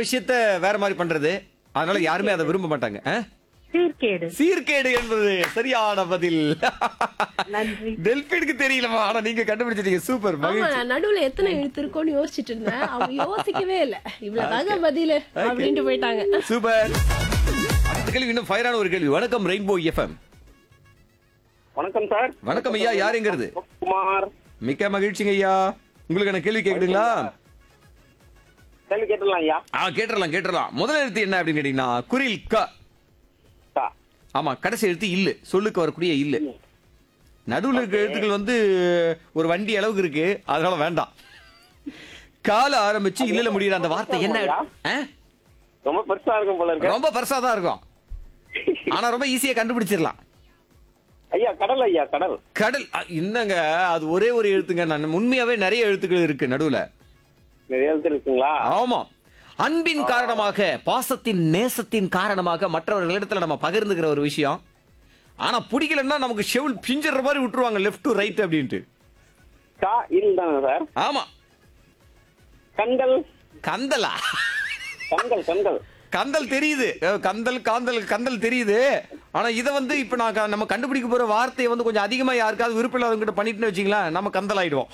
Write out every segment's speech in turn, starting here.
விஷயத்த வேற மாதிரி பண்றது அதனால யாருமே அதை விரும்ப மாட்டாங்க ஆ? சீர்கேடு சீர்கேடு என்பது சரியான பதில் நன்றி டெல்பினுக்கு தெரியலமா ஆனா நீங்க கண்டுபிடிச்சிட்டீங்க சூப்பர் ஆமா மகிழ்ச்சி நான் நடுவுல எத்தனை எழுத்து இருக்கும்னு யோசிச்சுட்டு இருந்தேன் அவங்க யோசிக்கவே இல்ல இவ்வளவுதாங்க பதிலு அப்படின்ட்டு போயிட்டாங்க சூப்பர் அடுத்த கேள்வி இன்னும் ஃபயரான ஒரு கேள்வி வணக்கம் ரெயின்போ எஃப்எம் வணக்கம் சார் வணக்கம் ஐயா யாருங்கிறது குமார் மிக்க மகிழ்ச்சிங்க ஐயா உங்களுக்கு என்ன கேள்வி கேக்குதுங்களா கேள்வி கேட்டுடலாம் ஐயா ஆ கேட்டுறலாம் கேட்டுறலாம் முதல் எழுத்து என்ன அப்படின்னு கேட்டீங்கன்னா குரில் க கா. ஆமா கடைசி எழுத்து இல்லு சொல்லுக்கு வரக்கூடிய இல்லு நடுவுல இருக்க எழுத்துக்கள் வந்து ஒரு வண்டி அளவுக்கு இருக்கு அதனால வேண்டாம் கால ஆரம்பிச்சு இல்லல முடியற அந்த வார்த்தை என்ன ஆ? ரொம்ப பெருசா இருக்கும் போல இருக்கு ரொம்ப பெருசா தான் இருக்கும் ஆனா ரொம்ப ஈஸியா கண்டுபிடிச்சிடலாம் ஐயா கடல் ஐயா கடல் கடல் அ, என்னங்க அது ஒரே ஒரு எழுத்துங்க நான் உண்மையாவே நிறைய எழுத்துக்கள் இருக்கு நடுவுல நிறைய எழுத்து இருக்குங்களா ஆமா அன்பின் காரணமாக பாசத்தின் நேசத்தின் காரணமாக மற்றவர்களிடத்துல நம்ம பகிர்ந்துக்கிற ஒரு விஷயம் ஆனா பிடிக்கலன்னா நமக்கு ஷெவுல் பிஞ்சிற மாதிரி விட்டுருவாங்க லெஃப்ட் டு ரைட் அப்படின்ட்டு கா இல் தானே சார் ஆமா கண்கள் கந்தலா கண்கள் கண்கள் கந்தல் தெரியுது அஹ் கந்தல் காந்தல் கந்தல் தெரியுது ஆனா இத வந்து இப்ப நான் க- நம்ம கண்டுபிடிக்க போற வார்த்தையை வந்து கொஞ்சம் அதிகமா யாருக்காவது விருப்பம் இல்லாதவங்க கிட்ட பண்ணிட்டுன்னு வச்சுங்களேன் நம்ம கந்தல் ஆயிடுவோம்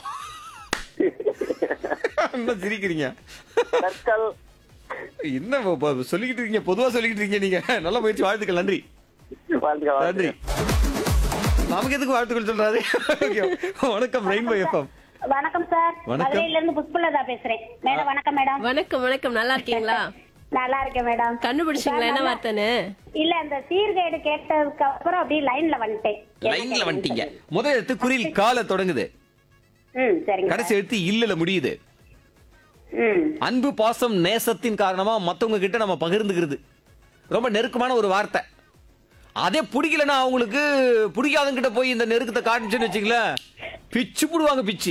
என்ன சிரிக்கிறீங்க கற்கள் என்ன பொ- பொ- சொல்லிக்கிட்டு இருக்கீங்க பொதுவா சொல்லிக்கிட்டு இருக்கீங்க நீங்க நல்ல முயற்சி வாழ்த்துக்கள் நன்றி வாழ்த்துக்கள், நன்றி வாழ்த்துக்கள். நமக்கு எதுக்கு வாழ்த்துக்கள் சொல்றாரு Okay. வணக்கம் ரெயின்போ எஃப்எம் வணக்கம் சார் வணக்கம். மதுரையில இருந்து புஷ்பலதா பேசுறேன் மேடம் வணக்கம் மேடம் வணக்கம் வணக்கம் நல்லா இருக்கீங்களா நல்லா இருக்கேன் மேடம் கண்டுபிடிச்சிங்களா என்ன வார்த்தைன்னு இல்ல அந்த சீர்கேடு கேட்டதுக்கு அப்புறம் அப்படியே லைன்ல வந்துட்டேன் லைன்ல வந்துட்டீங்க முதல் எழுத்து குரில் கால தொடங்குது ம் சரிங்க கடைசி எழுத்து இல்லல முடியுது ம் அன்பு பாசம் நேசத்தின் காரணமா மத்தவங்க கிட்ட நம்ம பகிர்ந்துக்கிறது ரொம்ப நெருக்கமான ஒரு வார்த்தை அதே பிடிக்கலன்னா அவங்களுக்கு பிடிக்காதவங்க கிட்ட போய் இந்த நெருக்கத்தை காட்டுச்சுன்னு வச்சுங்களேன் பிச்சு புடுவாங்க பிச்சு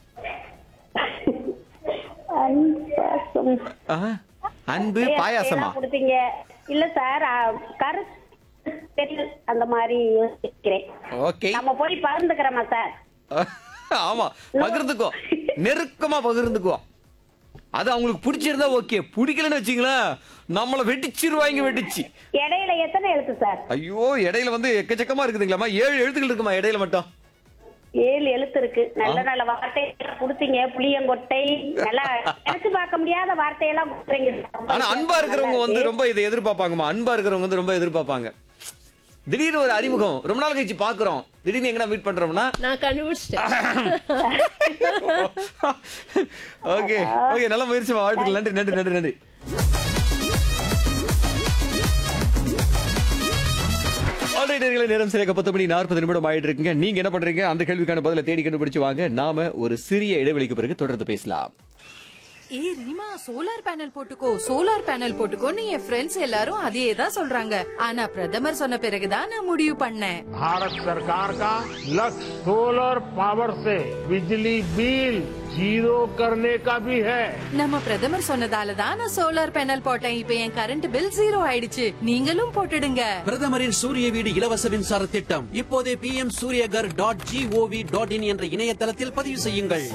அன்பு ஆஹா. அன்பு பாயாசமா கொடுத்தீங்க இல்ல சார் கரு தெரியல அந்த மாதிரி யோசிக்கிறேன் ஓகே நம்ம போய் பகிர்ந்துக்கிறோமா சார் ஆமா பகிர்ந்துக்குவோம் நெருக்கமா பகிர்ந்துக்குவோம் அது அவங்களுக்கு பிடிச்சிருந்தா ஓகே பிடிக்கலன்னு வச்சுங்களேன் நம்மள வெடிச்சிருவாங்க வெடிச்சு இடையில எத்தனை எழுத்து சார் ஐயோ இடையில வந்து எக்கச்சக்கமா இருக்குதுங்களாமா ஏழு எழுத்துக்கள் இருக்குமா இடையில மட்டும் ஏழு எழுத்து இருக்கு நல்ல நல்ல வார்த்தை கொடுத்தீங்க புளியங்கொட்டை நல்லா நினைச்சு பார்க்க முடியாத வார்த்தையெல்லாம் கொடுக்குறீங்க சார். ஆனா அன்பா இருக்கிறவங்க வந்து ரொம்ப இதை எதிர்பார்ப்பாங்கம்மா அன்பா இருக்கிறவங்க வந்து ரொம்ப எதிர்பார்ப்பாங்க திடீர்னு ஒரு அறிமுகம் ரொம்ப நாள் கழிச்சு பாக்குறோம் திடீர்னு எங்கடா மீட் பண்றோம்னா நான் கண்டுபிடிச்சிட்டேன் ஓகே ஓகே நல்ல முயற்சி வாழ்த்துக்கள் நன்றி நன்றி நன்றி நன்றி Alright, நேயர்களே, நேரம் சரியாக பத்து மணி நாற்பது நிமிடம் ஆயிட்டு இருக்குங்க நீங்க என்ன பண்றீங்க அந்த கேள்விக்கான பதில தேடி கண்டுபிடிச்சு வாங்க நாம ஒரு சிறிய இடைவெளிக்கு பிறகு தொடர்ந்து பேசலாம் ஏ ரீமா சோலார் பேனல் போட்டுக்கோ சோலார் பேனல் போட்டுக்கோன்னு என் ஃப்ரெண்ட்ஸ் எல்லாரும் அதையே தான் சொல்றாங்க ஆனா பிரதமர் சொன்ன பிறகுதான் நான் முடிவு பண்ணேன் भारत सरकार का लक्ष्य सोलर पावर से बिजली बिल जीरो करने का भी है நம்ம பிரதமர் சொன்னதால தான் நான் சோலார் பேனல் போட்டேன் இப்ப என் கரண்ட் பில் ஜீரோ ஆயிடுச்சு நீங்களும் போட்டுடுங்க பிரதமரின் சூரிய வீடு இலவச மின்சார திட்டம் இப்போதே P M Suryaghar dot G O V dot in என்ற இணையதளத்தில் பதிவு செய்யுங்கள்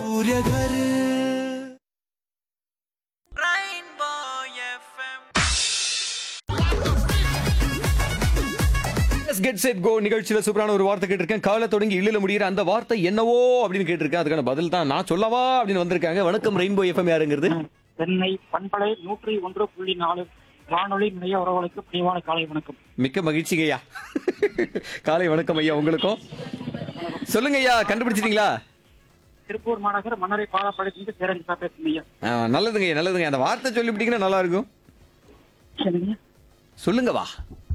கெட் செட் கோ நிகழ்ச்சியில சூப்பரான ஒரு வார்த்தை கேட்டிருக்கேன் காலை தொடங்கி இல்லல முடிகிற அந்த வார்த்தை என்னவோ அப்படின்னு கேட்டிருக்கேன் அதுக்கான பதில் தான் நான் சொல்லவா அப்படின்னு வந்திருக்காங்க வணக்கம் ரெயின்போ எஃப்எம் யாருங்கிறது சென்னை பண்பலை நூற்றி ஒன்று புள்ளி நாலு வானொலி நிலைய உறவுகளுக்கு பணிவான காலை வணக்கம் மிக்க மகிழ்ச்சிங்க ஐயா காலை வணக்கம் ஐயா உங்களுக்கும் சொல்லுங்க ஐயா கண்டுபிடிச்சிட்டீங்களா திருப்பூர் மாநகர் மன்னரை பாலப்படைக்கு சேரன் சார் பேசுங்க ஐயா ஆ, நல்லதுங்க ஐயா நல்லதுங்க அந்த வார்த்தை சொல்லிவிட்டீங்கன்னா நல்லா இருக்கும் சரிங்க சொல்லுங்க வா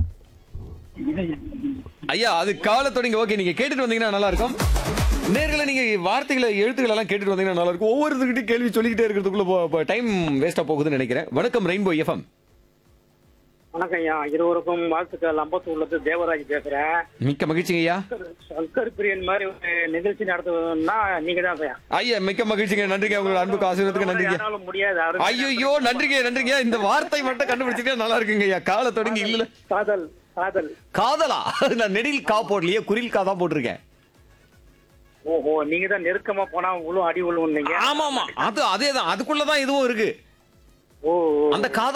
ஐயா அது காலை தொடங்கி ஓகே நீங்க கேட்டுட்டு வந்தீங்கன்னா நல்லா இருக்கும் நேர்களை நீங்க வார்த்தைகளை எழுத்துக்கள் எல்லாம் கேட்டுட்டு வந்தீங்கன்னா நல்லா இருக்கும் ஒவ்வொருத்தருக்கிட்டையும் கேள்வி சொல்லிக்கிட்டே இருக்கிறதுக்குள்ள டைம் வேஸ்டா போகுதுன்னு நினைக்கிறேன் வணக்கம் ரெயின்போ எஃப்எம் வணக்கம் ஐயா இருவருக்கும் வாழ்த்துக்கள் அம்பத்தூர்ல தேவராஜ் பேசுறேன் மிக்க மகிழ்ச்சிங்க ஐயா சங்கர் பிரியன் மாதிரி ஒரு நிகழ்ச்சி நடத்துவதுன்னா நீங்க தான் ஐயா ஐயா மிக்க மகிழ்ச்சிங்க நன்றிங்க உங்களோட அன்புக்கு ஆசீர்வாதத்துக்கு நன்றிங்க யாராலும் முடியாது அருமை. ஐயோ நன்றிங்க நன்றிங்க இந்த வார்த்தை மட்டும் கண்டுபிடிச்சிட்டே நல்லா இருக்குங்க ஐயா காலை தொடங்கி இல்ல காதல் காதல் காதலா நான் நெடில் கா போடலையே குரில் கா தான் போட்டிருக்கேன் ஓஹோ நீங்க தான் நெருக்கமா போனா உழுவும் அடி உழுவும் நீங்க ஆமா ஆமா அது அதேதான் அதுக்குள்ளதான் இதுவும் இருக்கு ஓ ஓ. அந்த காதல்